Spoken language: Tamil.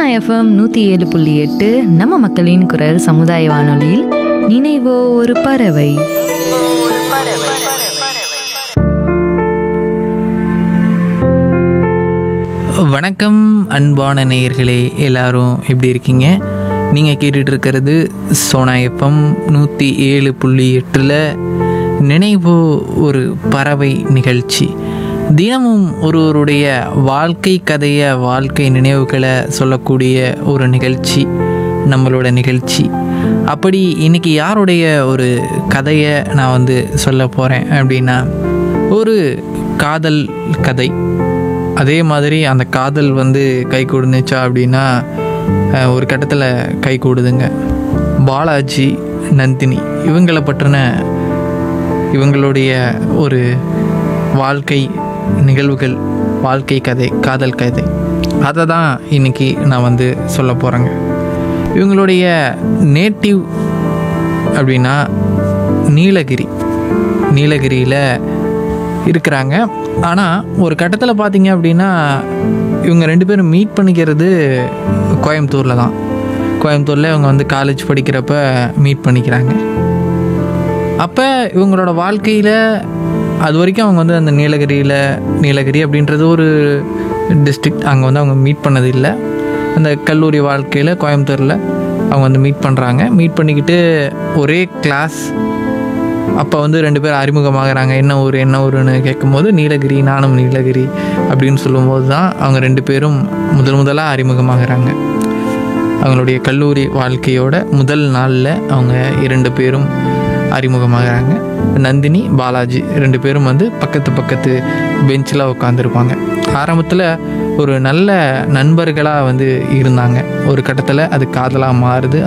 எஃப்எம் நூற்றி ஏழு புள்ளி எட்டு நம்ம மக்களின் குரல் சமுதாய வானொலியில் நினைவோ ஒரு பறவை வணக்கம் அன்பான நேயர்களே எல்லாரும் எப்படி இருக்கீங்க நீங்கள் கேட்டுட்டு இருக்கிறது சோனா எஃப்எம் நூற்றி ஏழு புள்ளி எட்டில் நினைவு ஒரு பறவை நிகழ்ச்சி தினமும் ஒருவருடைய வாழ்க்கை கதையை வாழ்க்கை நினைவுகளை சொல்லக்கூடிய ஒரு நிகழ்ச்சி நம்மளோட நிகழ்ச்சி அப்படி இன்னைக்கு யாருடைய ஒரு கதையை நான் வந்து சொல்ல போகிறேன் அப்படின்னா ஒரு காதல் கதை அதே மாதிரி அந்த காதல் வந்து கை கொடுந்துச்சா அப்படின்னா அஹ், ஒரு கட்டத்தில் கை கூடுதுங்க பாலாஜி நந்தினி இவங்களை பற்றின இவங்களுடைய ஒரு வாழ்க்கை நிகழ்வுகள் வாழ்க்கை கதை காதல் கதை அதை தான் இன்னைக்கு நான் வந்து சொல்ல போகிறேங்க இவங்களுடைய நேட்டிவ் அப்படின்னா நீலகிரி நீலகிரியில் இருக்கிறாங்க ஆனால் ஒரு கட்டத்தில் பார்த்தீங்க அப்படின்னா இவங்க ரெண்டு பேரும் மீட் பண்ணிக்கிறது கோயம்புத்தூரில் தான் கோயம்புத்தூரில் இவங்க வந்து காலேஜ் படிக்கிறப்ப மீட் பண்ணிக்கிறாங்க அப்போ இவங்களோட வாழ்க்கையில் அது வரைக்கும் அவங்க வந்து அந்த நீலகிரியில் நீலகிரி அப்படின்றது ஒரு டிஸ்ட்ரிக்ட் அங்கே வந்து அவங்க மீட் பண்ணது இல்லை அந்த கல்லூரி வாழ்க்கையில் கோயம்புத்தூரில் அவங்க வந்து மீட் பண்ணுறாங்க மீட் பண்ணிக்கிட்டு ஒரே கிளாஸ் அப்போ வந்து ரெண்டு பேரும் அறிமுகமாகறாங்க என்ன ஊர் என்ன ஊருன்னு கேட்கும்போது நீலகிரி நானும் நீலகிரி அப்படின்னு சொல்லும்போது தான் அவங்க ரெண்டு பேரும் முதல் முதலாக அறிமுகமாகறாங்க அவங்களுடைய கல்லூரி வாழ்க்கையோட முதல் நாளில் அவங்க இரண்டு பேரும் அறிமுகமாகறாங்க நந்தினி பாலாஜி ரெண்டு பேரும் வந்து பக்கத்து பக்கத்து பெஞ்சில் உட்காந்துருப்பாங்க ஆரம்பத்தில் ஒரு நல்ல நண்பர்களாக வந்து இருந்தாங்க ஒரு கட்டத்தில் அது காதலாக மாறுது